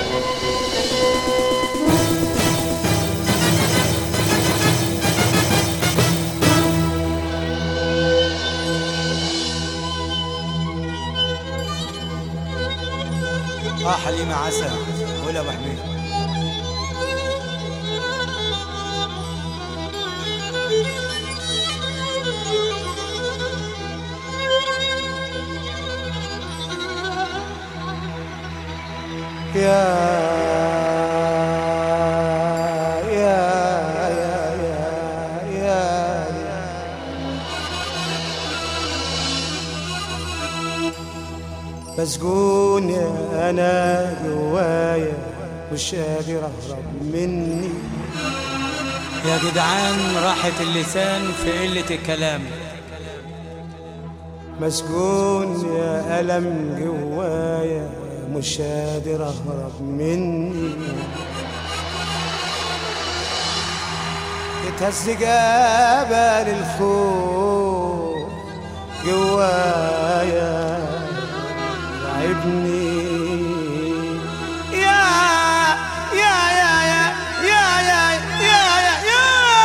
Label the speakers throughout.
Speaker 1: اه حليمة عسل ولا ابو حميد يا يا يا يا يا مسجون يا انا جوايا مش قادر اهرب مني
Speaker 2: يا جدعان راحة اللسان في قلة الكلام
Speaker 1: مسجون يا ألم جوايا مش قادر أهرب مني يتهز جبل الخوف جوايا يعبني يا يا يا يا يا يا يا يا يا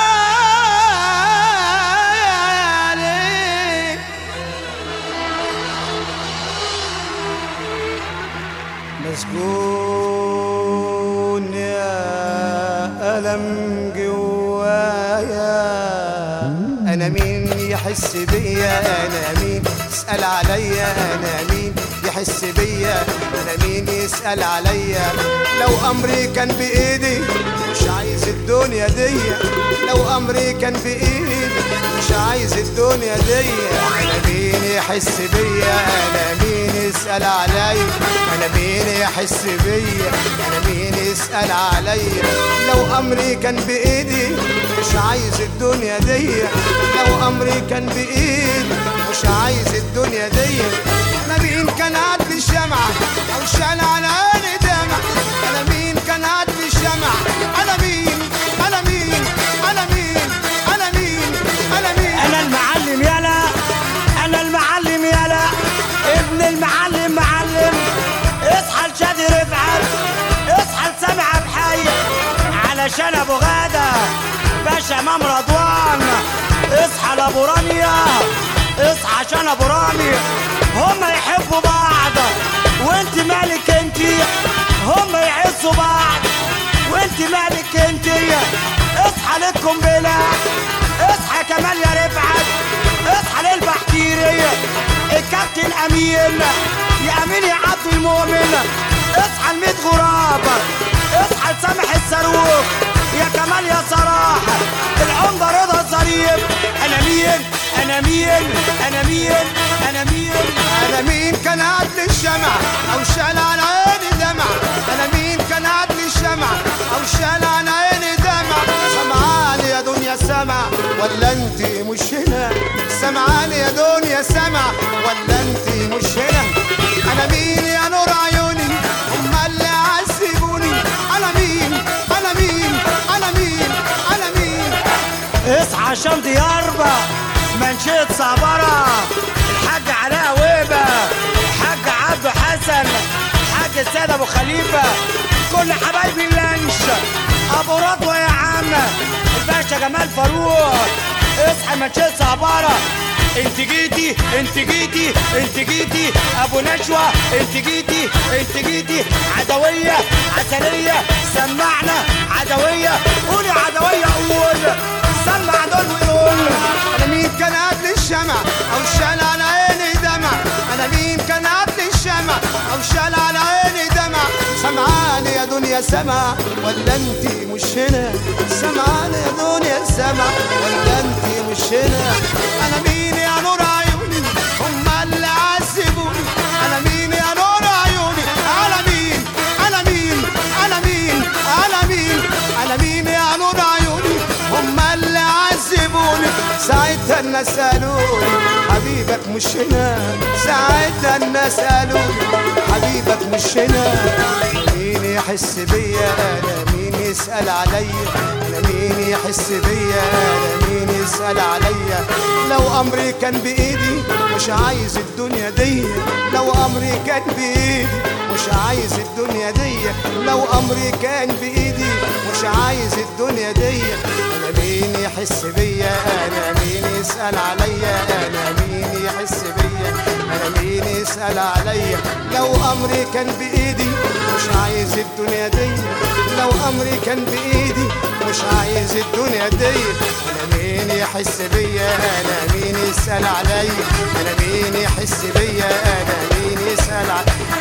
Speaker 1: يا ليه مسجون يا ألم جوايا أنا مين يحس بيا أنا مين يسأل عليا أنا مين يحس بيا أنا مين يسأل عليا لو أمري كان بإيدي مش عايز الدنيا دي لو أمري كان بإيدي مش عايز الدنيا دي أنا مين يحس بيا أنا مين يسأل عليا أنا مين يحس بيا أنا مين يسأل عليا لو أمري كان بإيدي مش عايز الدنيا دي لو أمري كان بإيدي مش عايز الدنيا دي أنا مين كان عد الشمعة أو شال على عيني دمع أنا مين كان عد الشمعة أنا مين أنا مين أنا مين أنا مين أنا مين
Speaker 3: انا المعلم يلا انا المعلم يلا ابن المعلم معلم اصحى لشادي رفعت اصحى لسامع بحي علشان ابو غاده باشا امام رضوان اصحى لابو رانيا اصحى عشان ابو رامي هما يحبوا بعض وانت مالك انت هما يعزوا بعض وانت مالك انت اصحى للقنبله اصحى كمال يا رفعت اصحى للبحتيري الكابتن امين يا امين يا عبد المؤمن اصحى الميت غراب اصحى لسامح الصاروخ يا كمال يا صلاح العمدة رضا الظريف انا مين انا مين انا مين انا مين
Speaker 1: انا مين كان عدل الشمع او شال على عيني دمع انا مين كان عدل الشمع او شال على عيني دمع سمعاني يا دنيا سمع ولا انت مش هنا سمعاني يا دنيا سمع ولا انت مش هنا انا مين يا نور عيوني هم اللي عذبوني انا مين انا مين انا مين انا مين
Speaker 3: اصحى عشان دياربة منشية صبرة الحاج علاء ويبة الحاج عبده حسن الحاج السيد ابو خليفة كل حبايبي اللانش ابو رضوى يا عم الباشا جمال فاروق اصحى منشية صبرة انت جيتي انت جيتي انت جيتي ابو نشوة انت جيتي انت جيتي عدوية عسلية سمعنا عدوية قولي عدوية قول سمع دول وقول
Speaker 1: انا مين كان قبل الشمع او شال على عيني دمع انا مين كان قبل الشمع او شال على عيني دمع سمعاني يا دنيا سمع ولا انت مش هنا سمعاني يا دنيا سمع ولا انت مش هنا انا مين يا نور عيوني هم اللي عذبوني انا مين يا نور عيوني انا مين انا مين انا مين انا مين انا مين يا نور عيوني هم اللي عذبوني ساعتها الناس قالولي حبيبك مش هنا ساعتها الناس قالولي حبيبك مش هنا مين يحس بيا انا مين يسأل عليا انا مين يحس بيا انا مين يسأل عليا لو امري كان بايدي مش عايز الدنيا دي لو امري كان بايدي مش مش عايز الدنيا دي لو امري كان بايدي مش عايز الدنيا دي انا مين يحس بيا انا مين يسأل عليا انا مين يحس بيا انا مين يسأل عليا لو امري كان بايدي مش عايز الدنيا دي لو امري كان بايدي مش عايز الدنيا دي انا مين يحس بيا انا مين يسأل عليا انا مين يحس بيا انا مين يسأل عليا